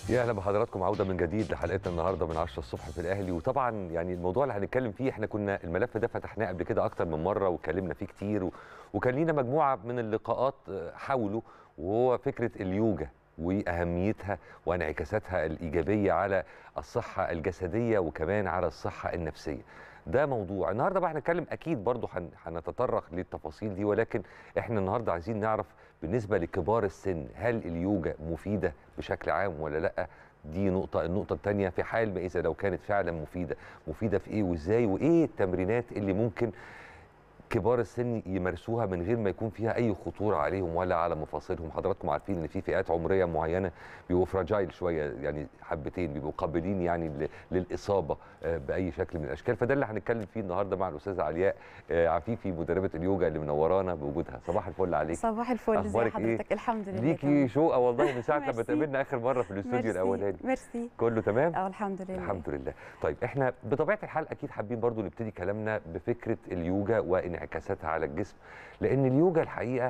يا اهلا بحضراتكم عوده من جديد لحلقتنا النهارده من 10 الصبح في الاهلي وطبعا يعني الموضوع اللي هنتكلم فيه احنا كنا الملف ده فتحناه قبل كده اكتر من مره واتكلمنا فيه كتير و... وكان لينا مجموعه من اللقاءات حوله وهو فكره اليوجا واهميتها وانعكاساتها الايجابيه على الصحه الجسديه وكمان على الصحه النفسيه. ده موضوع النهارده بقى هنتكلم اكيد برضو هنتطرق للتفاصيل دي ولكن احنا النهارده عايزين نعرف بالنسبه لكبار السن هل اليوجا مفيده بشكل عام ولا لا دي نقطة، النقطة الثانية في حال ما إذا لو كانت فعلا مفيدة، مفيدة في إيه وإزاي وإيه التمرينات اللي ممكن كبار السن يمارسوها من غير ما يكون فيها اي خطوره عليهم ولا على مفاصلهم حضراتكم عارفين ان في فئات عمريه معينه بيبقوا فراجايل شويه يعني حبتين بيبقوا قابلين يعني للاصابه باي شكل من الاشكال فده اللي هنتكلم فيه النهارده مع الاستاذه علياء عفيفي مدربه اليوجا اللي منورانا بوجودها صباح الفل عليك صباح الفل ازي حضرتك إيه؟ الحمد لله ليكي شوقه والله من ساعه لما اتقابلنا اخر مره في الاستوديو الاولاني ميرسي كله تمام اه الحمد لله الحمد لله طيب احنا بطبيعه الحال اكيد حابين برضو نبتدي كلامنا بفكره اليوجا وانعكاساتها على الجسم لان اليوجا الحقيقه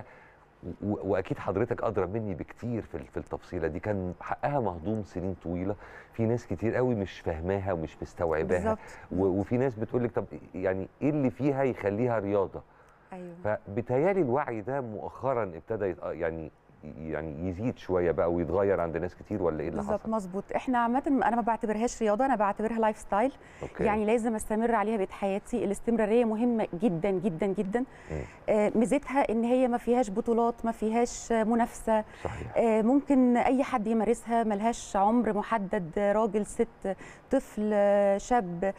واكيد حضرتك ادرى مني بكتير في التفصيله دي كان حقها مهضوم سنين طويله في ناس كتير قوي مش فاهماها ومش مستوعباها وفي ناس بتقول لك طب يعني ايه اللي فيها يخليها رياضه ايوه فبتهيالي الوعي ده مؤخرا ابتدى يعني يعني يزيد شويه بقى ويتغير عند ناس كتير ولا ايه اللي حصل؟ بالظبط مظبوط احنا عامه انا ما بعتبرهاش رياضه انا بعتبرها لايف ستايل أوكي. يعني لازم استمر عليها بقيه حياتي الاستمراريه مهمه جدا جدا جدا آه ميزتها ان هي ما فيهاش بطولات ما فيهاش منافسه صحيح. آه ممكن اي حد يمارسها ملهاش عمر محدد راجل ست طفل شاب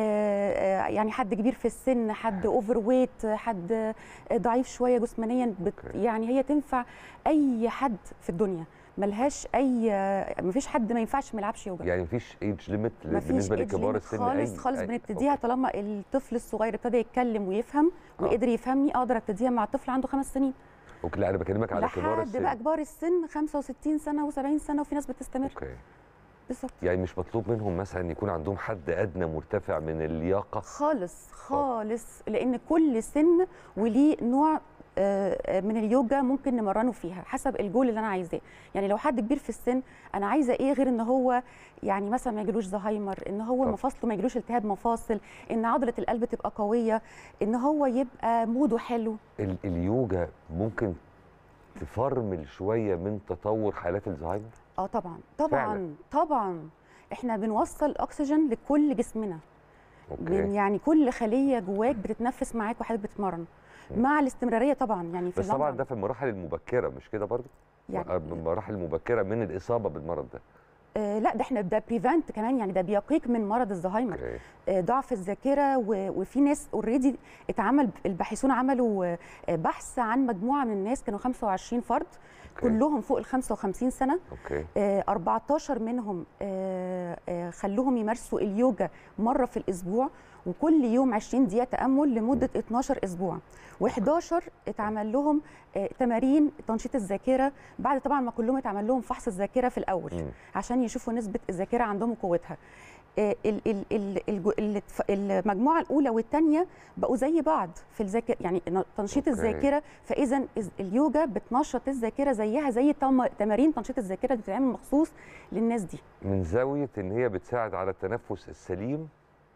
آه يعني حد كبير في السن حد اوفر ويت حد ضعيف شويه جسمانيا بت يعني هي تنفع اي حد في الدنيا ملهاش اي مفيش حد ما ينفعش ما يلعبش يوجا يعني مفيش ايدج ليميت بالنسبه لكبار السن خالص أي خالص بنبتديها طالما الطفل الصغير ابتدى يتكلم ويفهم آه. وقدر يفهمني اقدر ابتديها مع طفل عنده خمس سنين اوكي لا انا بكلمك على كبار لحد السن بقى كبار السن 65 سنه و70 سنه وفي ناس بتستمر اوكي بالظبط يعني مش مطلوب منهم مثلا يكون عندهم حد ادنى مرتفع من اللياقه خالص خالص لان كل سن وليه نوع من اليوجا ممكن نمرنه فيها حسب الجول اللي انا عايزاه يعني لو حد كبير في السن انا عايزه ايه غير ان هو يعني مثلا ما يجيلوش زهايمر ان هو طب. مفاصله ما يجيلوش التهاب مفاصل ان عضله القلب تبقى قويه ان هو يبقى موده حلو ال اليوجا ممكن تفرمل شويه من تطور حالات الزهايمر اه طبعا طبعا فعلا. طبعا احنا بنوصل اكسجين لكل جسمنا اوكي من يعني كل خليه جواك بتتنفس معاك وحضرتك بتتمرن مع الاستمراريه طبعا يعني في بس طبعا اللمبة. ده في المراحل المبكره مش كده برضه يعني المراحل المبكره من الاصابه بالمرض ده آه لا ده احنا ده بريفنت كمان يعني ده بيقيك من مرض الزهايمر اوكي آه ضعف الذاكره و- وفي ناس اوريدي اتعمل الباحثون عملوا آه، بحث عن مجموعه من الناس كانوا 25 فرد أوكي. كلهم فوق ال 55 سنه اوكي آه، 14 منهم آه، آه، خلوهم يمارسوا اليوجا مره في الاسبوع وكل يوم 20 دقيقه تامل لمده 12 اسبوع و11 اتعمل لهم آه، تمارين تنشيط الذاكره بعد طبعا ما كلهم اتعمل لهم فحص الذاكره في الاول مم. عشان يشوفوا نسبه الذاكره عندهم وقوتها آه، ال- ال- ال- الج- الاتف- المجموعه الاولى والثانيه بقوا زي بعض في الذاكره يعني ن- تنشيط أوكي. الذاكره فاذا إز- اليوجا بتنشط الذاكره زيها زي تم- تمارين تنشيط الذاكره اللي بتتعمل مخصوص للناس دي من زاويه ان هي بتساعد على التنفس السليم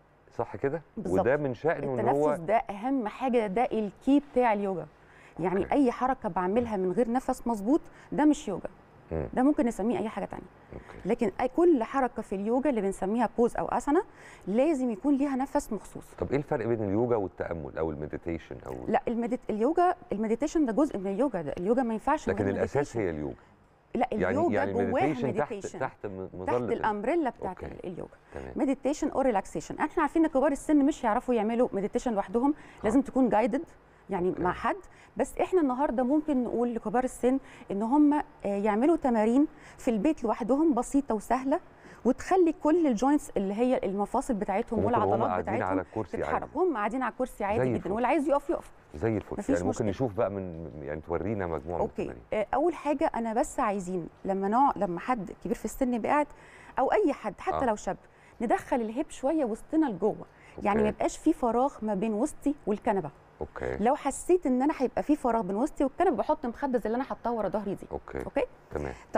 صح كده بالظبط. وده من شأنه ان التنفس هو ده اهم حاجه ده الكي بتاع اليوجا يعني أوكي. اي حركه بعملها من غير نفس مظبوط ده مش يوجا مم. ده ممكن نسميه اي حاجه تانية اوكي لكن أي كل حركه في اليوجا اللي بنسميها بوز او اسنا لازم يكون ليها نفس مخصوص طب ايه الفرق بين اليوجا والتامل او المديتيشن او لا المديت اليوجا المديتيشن ده جزء من اليوجا ده اليوجا ما ينفعش من لكن غير الاساس meditation. هي اليوجا لا يعني اليوجا يعني جواها المديتيشن تحت مديتيشن تحت م- تحت مظله ال- الامبريلا بتاعت أوكي. اليوجا تمام مديتيشن اور ريلاكسيشن احنا عارفين ان كبار السن مش هيعرفوا يعملوا مديتيشن لوحدهم لازم تكون جايدد يعني أوكي. مع حد بس احنا النهارده ممكن نقول لكبار السن ان هم آه، يعملوا تمارين في البيت لوحدهم بسيطه وسهله وتخلي كل الجوينتس اللي هي المفاصل بتاعتهم وممكن وهم والعضلات قاعدين بتاعتهم على الكرسي تتحرك عادي هم قاعدين على الكرسي زي عادي الفل. جدا واللي عايز يقف يقف زي الفل مفيش يعني ممكن مشكلة. نشوف بقى من يعني تورينا مجموعه من اوكي التمارين آه، اول حاجه انا بس عايزين لما نوع لما حد كبير في السن يبقى قاعد او اي حد حتى آه. لو شاب ندخل الهيب شويه وسطنا لجوه يعني ما أوكي. يبقاش في فراغ ما بين وسطي والكنبه اوكي لو حسيت ان انا هيبقى في فراغ بين وسطي والكنبه بحط مخده زي اللي انا حطاه ورا ظهري دي اوكي اوكي تمام طيب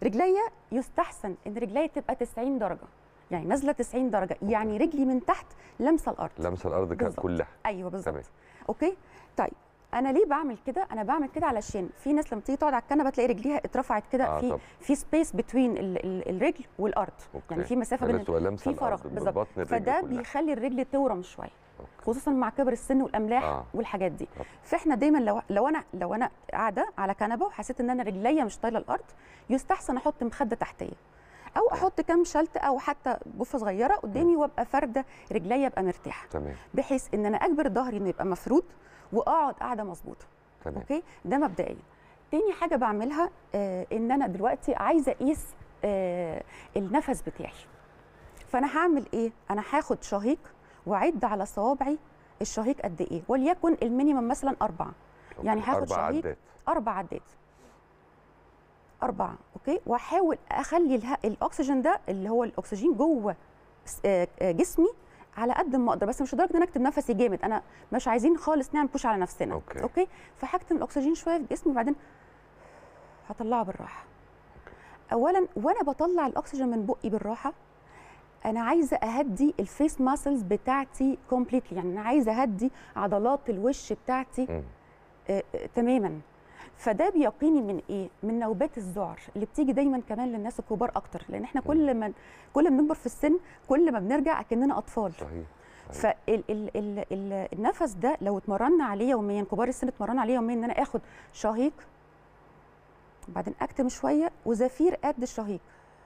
رجليا يستحسن ان رجليا تبقى 90 درجه يعني نازله 90 درجه يعني رجلي من تحت لامسه الارض لمسه الارض كان بالظبط. كلها ايوه بالظبط تمام. اوكي طيب انا ليه بعمل كده انا بعمل كده علشان في ناس لما تيجي تقعد على الكنبه تلاقي رجليها اترفعت كده آه في طبعا. في سبيس بتوين الرجل والارض أوكي. يعني في مسافه بين لازم تبقى لامسه في فراغ الأرض بالظبط ببطن الرجل فده كلها. بيخلي الرجل تورم شويه أوكي. خصوصا مع كبر السن والاملاح آه. آه. والحاجات دي طب. فاحنا دايما لو لو انا لو انا قاعده على كنبه وحسيت ان انا رجليا مش طايله الارض يستحسن احط مخده تحتيه او احط كام شلت او حتى بوفه صغيره قدامي وابقى فارده رجليا ابقى مرتاحه تمام بحيث ان انا اجبر ظهري انه يبقى مفرود واقعد قاعده مظبوطه تمام اوكي ده مبدئيا تاني حاجه بعملها آه ان انا دلوقتي عايزه اقيس آه النفس بتاعي فانا هعمل ايه انا هاخد شهيق واعد على صوابعي الشهيق قد ايه وليكن المينيمم مثلا اربعه يعني أوكي. هاخد اربع شهيق عدات اربع عدات اربعه اوكي واحاول اخلي اله... الاكسجين ده اللي هو الاكسجين جوه س- آه، آه، جسمي على قد ما اقدر بس مش لدرجه ان انا اكتب نفسي جامد انا مش عايزين خالص نعمل بوش على نفسنا أوكي. اوكي فهكتم الاكسجين شويه في جسمي وبعدين هطلعه بالراحه اولا وانا بطلع الاكسجين من بقي بالراحه انا عايزه اهدي الفيس ماسلز بتاعتي كومبليتلي يعني انا عايزه اهدي عضلات الوش بتاعتي مم. آه، آه، تماما فده بيقيني من ايه من نوبات الذعر اللي بتيجي دايما كمان للناس الكبار اكتر لان احنا كل ما كل ما بنكبر في السن كل ما بنرجع اكننا اطفال صحيح فالنفس ده لو اتمرنا عليه يوميا كبار السن اتمرنا عليه يوميا ان انا اخد شهيق وبعدين اكتم شويه وزفير قد الشهيق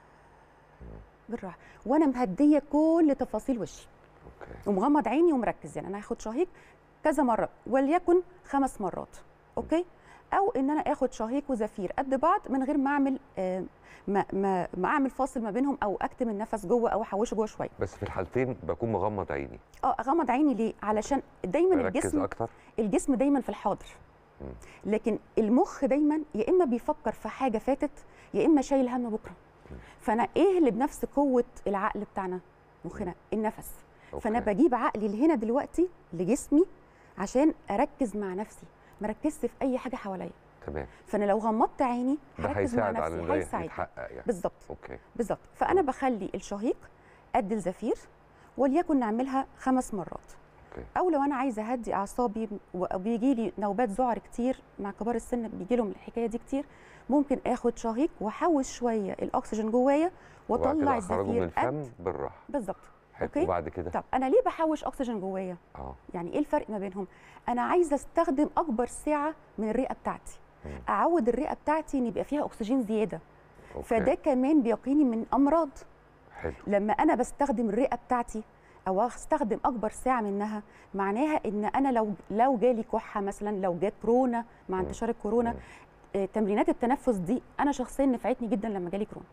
بالراحه وانا مهديه كل تفاصيل وشي اوكي ومغمض عيني ومركز يعني انا هاخد شهيق كذا مره وليكن خمس مرات اوكي او ان انا اخد شهيق وزفير قد بعض من غير ما اعمل آه، ما ما ما اعمل فاصل ما بينهم او اكتم النفس جوه او احوشه جوه شويه بس في الحالتين بكون مغمض عيني اه اغمض عيني ليه علشان دايما اركز الجسم اكتر الجسم دايما في الحاضر مم. لكن المخ دايما يا اما بيفكر في حاجه فاتت يا اما شايل هم بكره فانا ايه اللي بنفس قوه العقل بتاعنا مخنا النفس فانا أوكي. بجيب عقلي لهنا دلوقتي لجسمي عشان اركز مع نفسي ما ركزت في اي حاجه حواليا تمام فانا لو غمضت عيني ده هركز مع هيساعد على نفسي ان ده هيساعد يتحقق يعني بالظبط اوكي بالظبط فانا بخلي الشهيق قد الزفير وليكن نعملها خمس مرات اوكي او لو انا عايزه اهدي اعصابي وبيجي لي نوبات ذعر كتير مع كبار السن بيجي لهم الحكايه دي كتير ممكن اخد شهيق واحوش شويه الاكسجين جوايا وبعد كده واطلع اخرجه من الزفير قد الفم بالراحه بالظبط حلو أوكي. وبعد كده طب انا ليه بحوش اكسجين جوايا اه يعني ايه الفرق ما بينهم انا عايزه استخدم اكبر سعه من الرئه بتاعتي مم. اعود الرئه بتاعتي ان يبقى فيها اكسجين زياده أوكي. فده كمان بيقيني من امراض حلو لما انا بستخدم الرئه بتاعتي او استخدم اكبر ساعه منها معناها ان انا لو لو جالي كحه مثلا لو جات كورونا مع مم. انتشار الكورونا مم. آه، تمرينات التنفس دي انا شخصيا نفعتني جدا لما جالي كورونا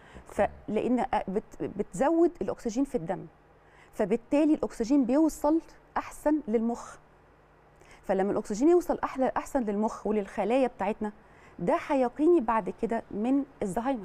فلان آه، بت بتزود الاكسجين في الدم فبالتالي الاكسجين بيوصل احسن للمخ فلما الاكسجين يوصل احلى احسن للمخ وللخلايا بتاعتنا ده هيقيني بعد كده من الزهايمر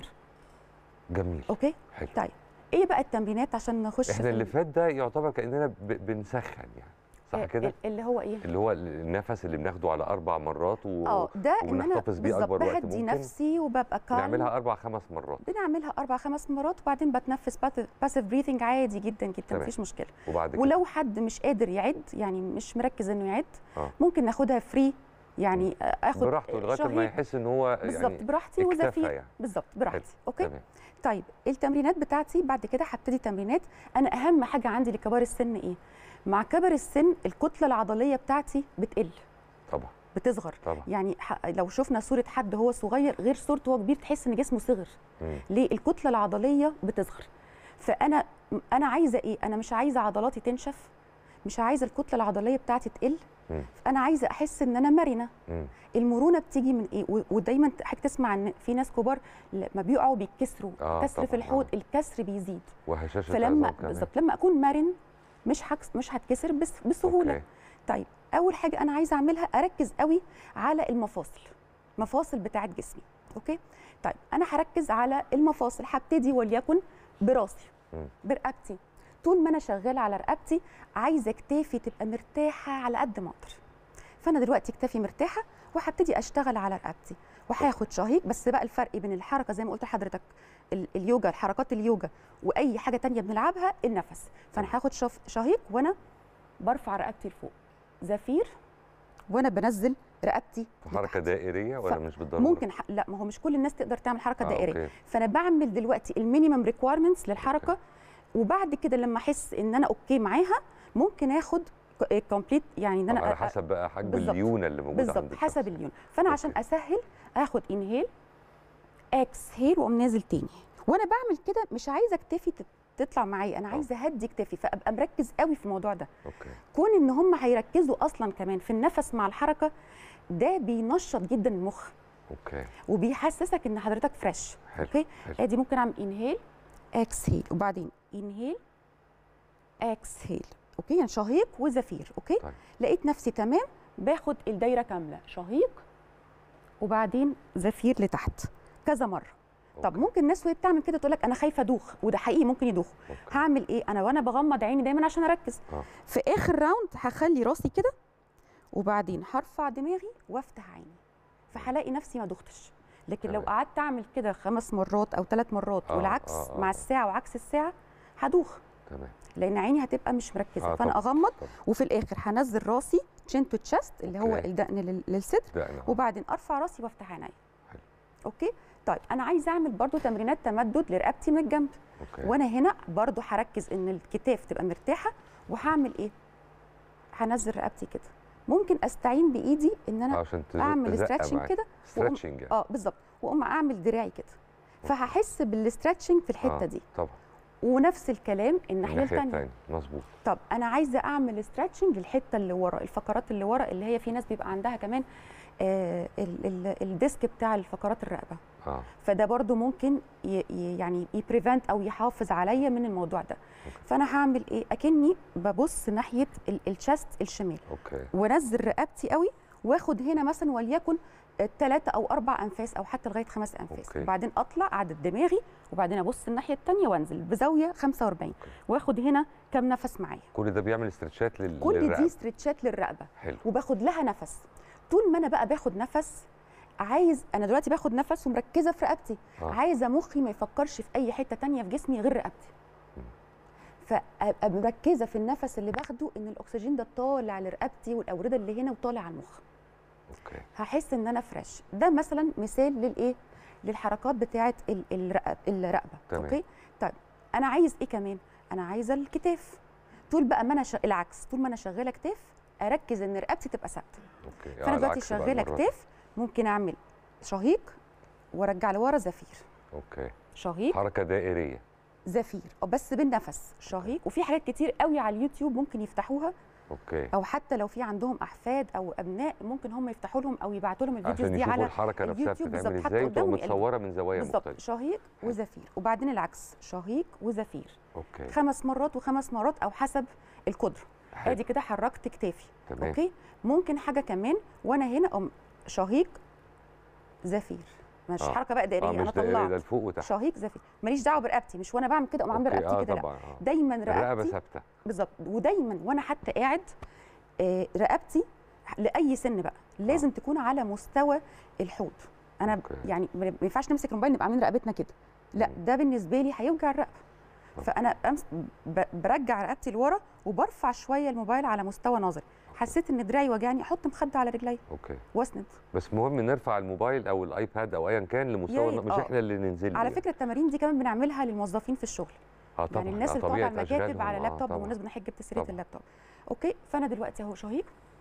جميل اوكي حلو طيب ايه بقى التمرينات عشان نخش احنا في اللي ال- فات ده يعتبر كاننا ب- بنسخن يعني صح آه، كده ال- اللي هو ايه اللي هو النفس اللي بناخده على اربع مرات و... اه ده ان انا وبنحتفظ بيه بالظبط اكبر وقت بهدي ممكن نفسي وببقى كالم نعملها اربع خمس مرات بنعملها اربع خمس مرات وبعدين بتنفس باسيف بريثنج عادي جدا جدا تمام. مفيش مشكله وبعد كده ولو حد مش قادر يعد يعني مش مركز انه يعد آه. ممكن ناخدها فري يعني آه، اخد براحته لغايه ما شهيق يحس ان هو بالظبط يعني براحتي اكتفى وزفير يعني بالظبط براحتي اوكي تمام طيب التمرينات بتاعتي بعد كده هبتدي تمرينات انا اهم حاجه عندي لكبار السن ايه مع كبر السن الكتله العضليه بتاعتي بتقل طبعا بتصغر طبعا يعني ح- لو شفنا صوره حد هو صغير غير صورته وهو كبير تحس ان جسمه صغر مم. ليه الكتله العضليه بتصغر فانا انا عايزه ايه انا مش عايزه عضلاتي تنشف مش عايزه الكتله العضليه بتاعتي تقل مم. انا عايزه احس ان انا مرنه مم. المرونه بتيجي من ايه و- ودايما حضرتك تسمع ان في ناس كبار لما بيقعوا بيتكسروا آه، كسر طبعاً، في الحوض آه. الكسر بيزيد وهشاشه فلما العظام كمان. بالظبط لما اكون مرن مش هكس مش هتكسر بس بسهوله أوكي. طيب اول حاجه انا عايزه اعملها اركز قوي على المفاصل مفاصل بتاعه جسمي اوكي طيب انا هركز على المفاصل هبتدي وليكن براسي مم. برقبتي طول ما انا شغاله على رقبتي عايزه كتافي تبقى مرتاحه على قد ما اقدر فانا دلوقتي كتافي مرتاحه وهبتدي اشتغل على رقبتي وهاخد شهيق بس بقى الفرق بين الحركه زي ما قلت لحضرتك ال- اليوجا الحركات اليوجا واي حاجه تانية بنلعبها النفس فانا هاخد شف- شهيق وانا برفع رقبتي لفوق زفير وانا بنزل رقبتي حركه لتحت. دائريه ولا ف- مش بالضروره ممكن ح... لا ما هو مش كل الناس تقدر تعمل حركه آه، دائريه أوكي. فانا بعمل دلوقتي المينيمم ريكويرمنتس للحركه وبعد كده لما احس ان انا اوكي معاها ممكن اخد كومبليت يعني ان آه، انا على أ- حسب بقى حجم بالظبط. الليونه اللي موجوده بالظبط عند الشخص. حسب الليون فانا عشان أوكي. اسهل اخد انهيل اكسهيل واقوم نازل تاني وانا بعمل كده مش عايزه اكتفي تت- تطلع معايا انا آه. عايزه اهدي كتفي فابقى مركز قوي في الموضوع ده اوكي كون ان هم هيركزوا اصلا كمان في النفس مع الحركه ده بينشط جدا المخ اوكي وبيحسسك ان حضرتك فريش حلو اوكي حلو. ادي ممكن اعمل انهيل اكسهيل وبعدين انهيل اكسهيل اوكي يعني شهيق وزفير اوكي طيب. لقيت نفسي تمام باخد الدايره كامله شهيق وبعدين زفير لتحت كذا مره طب أوكي. ممكن الناس وهي بتعمل كده تقول لك انا خايفه ادوخ وده حقيقي ممكن يدوخ أوكي. هعمل ايه انا وانا بغمض عيني دايما عشان اركز آه. في اخر راوند هخلي راسي كده وبعدين هرفع دماغي وافتح عيني فهلاقي نفسي ما دختش لكن لو تمام. قعدت اعمل كده خمس مرات او ثلاث مرات آه، والعكس آه، آه، مع آه. الساعه وعكس الساعه هدوخ تمام لان عيني هتبقى مش مركزه آه، فانا طبعاً، اغمض طبعاً. وفي الاخر هنزل راسي تشين تو تشست اللي هو أوكي. الدقن لل- للصدر ده انا وبعدين ارفع راسي وافتح عيني حلو. اوكي طيب انا عايزه اعمل برضو تمرينات تمدد لرقبتي من الجنب اوكي وانا هنا برضو هركز ان الكتاف تبقى مرتاحه وهعمل ايه هنزل رقبتي كده ممكن استعين بايدي ان انا عشان تزق- اعمل تزقة ستريتشنج معاك. كده وأقوم- ستريتشنج يعني اه بالظبط واقوم اعمل دراعي كده فهحس بالستريتشنج في الحته آه، دي طبعا ونفس الكلام الناحيه الناحيه الثانيه الثانيه مظبوط طب انا عايزه اعمل ستريتشنج للحته اللي ورا الفقرات اللي ورا اللي هي في ناس بيبقى عندها كمان آه ال- ال- الديسك بتاع الفقرات الرقبه اه فده برضو ممكن ي ي- يعني يبريفنت او يحافظ عليا من الموضوع ده فانا هعمل ايه اكني ببص ناحيه الشست الشمال اوكي وانزل رقبتي قوي واخد هنا مثلا وليكن ثلاثة أو أربع أنفاس أو حتى لغاية خمس أنفاس أوكي. وبعدين أطلع أعدل دماغي وبعدين أبص الناحية التانية وأنزل بزاوية 45 واخد هنا كام نفس معايا كل ده بيعمل استرتشات لل كل للرقبة. دي ستريتشات للرقبة حلو وباخد لها نفس طول ما أنا بقى باخد نفس عايز أنا دلوقتي باخد نفس ومركزة في رقبتي آه. عايزة مخي ما يفكرش في أي حتة تانية في جسمي غير رقبتي مم. فابقى مركزه في النفس اللي باخده ان الاكسجين ده طالع لرقبتي والاورده اللي هنا وطالع على المخ اوكي هحس ان انا فريش ده مثلا مثال للايه للحركات بتاعه ال- الرقب الرقبه تمام. اوكي طيب انا عايز ايه كمان انا عايزه الكتاف طول بقى ما انا ش... العكس طول ما انا شغاله كتاف اركز ان رقبتي تبقى ثابته اوكي فانا آه، دلوقتي العكس بقى شغاله المرة دي. كتاف ممكن اعمل شهيق وارجع لورا زفير اوكي شهيق حركه دائريه زفير أو بس بالنفس شهيق وفي حاجات كتير قوي على اليوتيوب ممكن يفتحوها اوكي او حتى لو في عندهم احفاد او ابناء ممكن هم يفتحوا لهم او يبعتوا لهم الفيديوز عشان دي يشوفوا على الحركه نفسها اليوتيوب بتتعمل بالظبط، حتى ازاي وتبقى قدامهم يقلب. متصوره من زوايا بالظبط مختلفه شهيق حلو. وزفير وبعدين العكس شهيق وزفير اوكي خمس مرات وخمس مرات او حسب القدره حلو. ادي كده حركت كتافي تمام اوكي ممكن حاجه كمان وانا هنا ام شهيق زفير مش آه. حركه بقى دائريه اه انا مش دائري ده طلعت لفوق وتحت شهيق زفير ماليش دعوه برقبتي مش وانا بعمل كده اقوم عامله أوكي، رقبتي اه كده لا طبعا اه دايما الرقبه رقبتي ثابته بالظبط ودايما وانا حتى قاعد آه، رقبتي لاي سن بقى لازم تكون على مستوى الحوض انا ب- أوكي. يعني ما ما ينفعش نمسك الموبايل نبقى عاملين رقبتنا كده لا مم. ده بالنسبه لي هيوجع الرقبه طب. فانا أمس ب- برجع رقبتي لورا وبرفع شويه الموبايل على مستوى نظري حسيت ان دراعي وجعني احط مخده على رجلي اوكي واسند بس مهم نرفع الموبايل او الايباد او ايا كان لمستوى ريت، مش آه. احنا اللي ننزل على له. فكره التمارين دي كمان بنعملها للموظفين في الشغل اه طبعا يعني الناس آه، اللي بتقعد طبيعة على المكاتب أشغالهم، على آه، لابتوب طبعاً. بمناسبه انا حاجه جبت سيره طبعاً. اللابتوب اوكي فانا دلوقتي اهو شهيق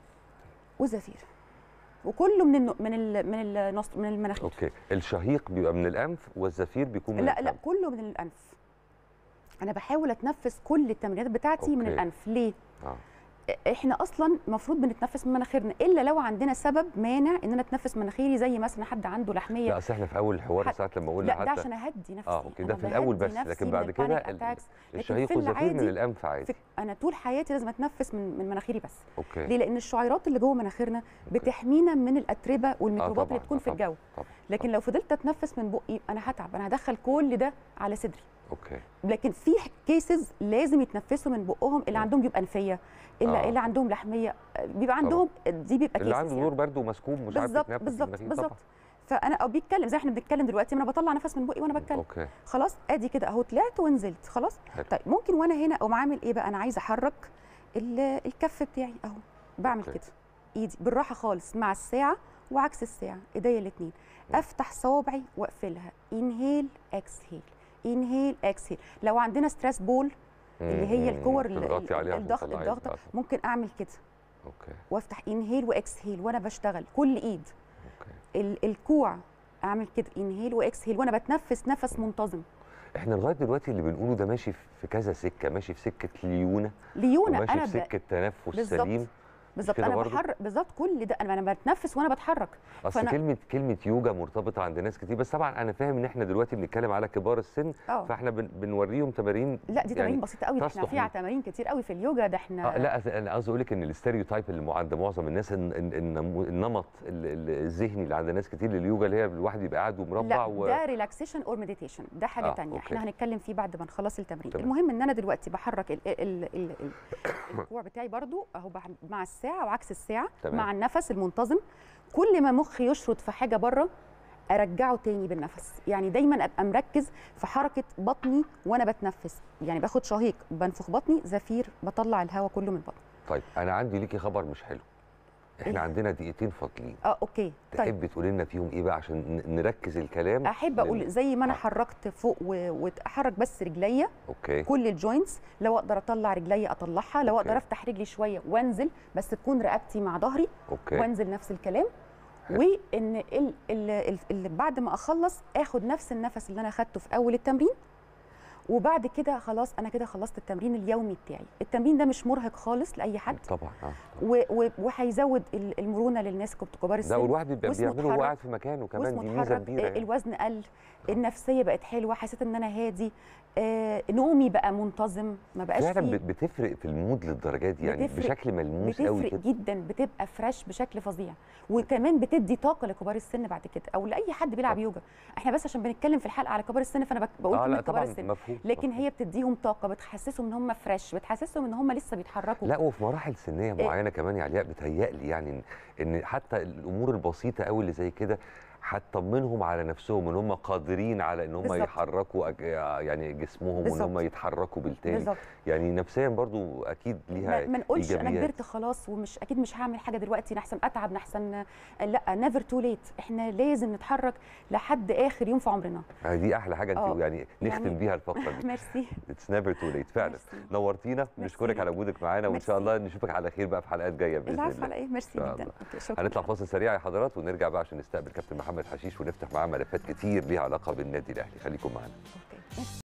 وزفير وكله من النو... من ال... من النص... من المناخير اوكي الشهيق بيبقى من الانف والزفير بيكون من لا لا الفم. كله من الانف انا بحاول اتنفس كل التمرينات بتاعتي من أوكي. الانف ليه اه احنا اصلا المفروض بنتنفس من مناخيرنا الا لو عندنا سبب مانع ان انا اتنفس مناخيري زي مثلا حد عنده لحميه لا اصل احنا في اول الحوار حد- ساعات لما قلنا لا ده حتى عشان اهدي نفسي اه اوكي أنا ده في الاول بهدي بس نفسي لكن من بعد كده الpanic ال- attacks. لكن الشهيق في والزفير من العادي الانف عادي في انا طول حياتي لازم اتنفس من من مناخيري بس اوكي ليه لان الشعيرات اللي جوه مناخيرنا بتحمينا من الاتربه والميكروبات طبعاً، اللي تكون آه في طبعاً. الجو طبعا لكن لو فضلت اتنفس من بقي انا هتعب انا هدخل كل ده على صدري اوكي لكن في كيسز لازم يتنفسوا من بقهم اللي مم. عندهم جيوب انفيه اللي, آه. اللي عندهم لحميه بيبقى عندهم دي بيبقى اللي كيسز عنده يعني. دور برد ومسكوب مش عارف بالظبط يتنفس بالظبط بالمناخير بالظبط طبعاً. فانا او بيتكلم زي احنا بنتكلم دلوقتي ما انا بطلع نفس من بقي وانا بتكلم اوكي خلاص ادي كده اهو طلعت ونزلت خلاص حلو. طيب ممكن وانا هنا اقوم عامل ايه بقى انا عايزه احرك ال- الكف بتاعي اهو بعمل أوكي. كده ايدي بالراحه خالص مع الساعه وعكس الساعه ايديا الاثنين افتح صوابعي واقفلها انهيل اكسهيل انهيل اكسهيل لو عندنا ستريس بول اللي هي مم. الكور ال- تضغطي عليها عشان الضغط تطلعي الضغط البعث. ممكن اعمل كده اوكي وافتح انهيل واكسهيل وانا بشتغل كل ايد اوكي ال- الكوع اعمل كده انهيل واكسهيل وانا بتنفس نفس منتظم احنا لغايه دلوقتي اللي بنقوله ده ماشي في كذا سكه ماشي في سكه ليونه ليونه وماشي انا في ب... سكه تنفس بالظبط. سليم بالظبط كده انا برضو؟ بحرك بالظبط كل ده انا انا بتنفس وانا بتحرك اصل فأنا- كلمه كلمه يوجا مرتبطه عند ناس كتير بس طبعا انا فاهم ان احنا دلوقتي بنتكلم على كبار السن اه فاحنا بن بنوريهم تمارين لا دي تمارين يعني بسيطه قوي ده احنا تصلح فيها ليه. تمارين كتير قوي في اليوجا ده احنا آه لا أصل انا قصدي اقول لك ان الاستيريوتايب اللي مو- عند معظم الناس إن إن إن النمط ال- ال- الذهني اللي عند ناس كتير لليوجا اللي هي الواحد يبقى قاعد ومربع لا و... ده ريلاكسيشن اور مديتيشن ده حاجه آه، آه تانية أوكي. احنا هنتكلم فيه بعد ما نخلص التمرين تمام. المهم ان انا دلوقتي بحرك ال ال ال ال الكوع بتاعي برضو اهو بح- مع الساعه وعكس الساعه تمام. مع النفس المنتظم كل ما مخي يشرد في حاجه بره ارجعه تاني بالنفس يعني دايما ابقى مركز في حركه بطني وانا بتنفس يعني باخد شهيق بنفخ بطني زفير بطلع الهواء كله من بطني طيب انا عندي ليكي خبر مش حلو احنا إيه؟ عندنا دقيقتين فاضلين اه اوكي طيب تحبي تقولي لنا فيهم ايه بقى عشان ن- نركز الكلام احب لل- اقول زي ما انا آه. حركت فوق و- واحرك بس رجليا اوكي كل الجوينتس لو اقدر اطلع رجلي اطلعها لو أوكي. اقدر افتح رجلي شويه وانزل بس تكون رقبتي مع ظهري اوكي وانزل نفس الكلام حلو. وان ال ال ال ال بعد ما اخلص اخد نفس النفس اللي انا اخدته في اول التمرين وبعد كده خلاص انا كده خلصت التمرين اليومي بتاعي التمرين ده مش مرهق خالص لاي حد طبعا اه و- و- وهيزود ال- المرونه للناس كب- كبار السن ده والواحد بيبقى واسمه بيعمله وهو اتحرك. قاعد في مكانه كمان واسمه دي ميزه اتحرك كبيره آه، يعني. الوزن قل النفسيه بقت حلوه حسيت ان انا هادي آه، نومي بقى منتظم ما بقاش فعلا فيه بت- بتفرق في المود للدرجه دي يعني بتفرق- بشكل ملموس قوي بتفرق كده جدا بتبقى فريش بشكل فظيع وكمان بتدي طاقه لكبار السن بعد كده او لاي حد بيلعب طبعا. يوجا احنا بس عشان بنتكلم في الحلقه على كبار السن فانا بك- بقول اه كلمه لا كبار طبعا السن مفهوم لكن مفهوم. هي بتديهم طاقه بتحسسهم ان هم فريش بتحسسهم ان هم لسه بيتحركوا لا وفي مراحل سنيه إيه. معينه كمان يا علياء بتهيألي يعني إن- ان حتى الامور البسيطه قوي اللي زي كده هتطمنهم على نفسهم ان هم قادرين على ان هم بالظبط. يحركوا أج- يعني جسمهم وان هم بالظبط. يتحركوا بالتالي بالظبط يعني نفسيا برضو اكيد ليها ما ما نقولش انا إيجابيات. كبرت خلاص ومش اكيد مش هعمل حاجه دلوقتي نحسن اتعب نحسن لا نيفر تو ليت احنا لازم نتحرك لحد اخر يوم في عمرنا آه، دي احلى حاجه انت آه، يعني نختم يعني- بيها الفقره دي ميرسي اتس نيفر تو ليت فعلا ميرسي. نورتينا ميرسي نشكرك ليك. على وجودك معانا وان شاء ميرسي. الله نشوفك على خير بقى في حلقات جايه باذن العفو الله على ايه ميرسي شاء جدا الله. أوكي، شكرا هنطلع فاصل سريع يا حضرات ونرجع بقى عشان نستقبل كابتن محمد حشيش ونفتح معاه ملفات كتير ليها علاقه بالنادي الاهلي خليكم معانا اوكي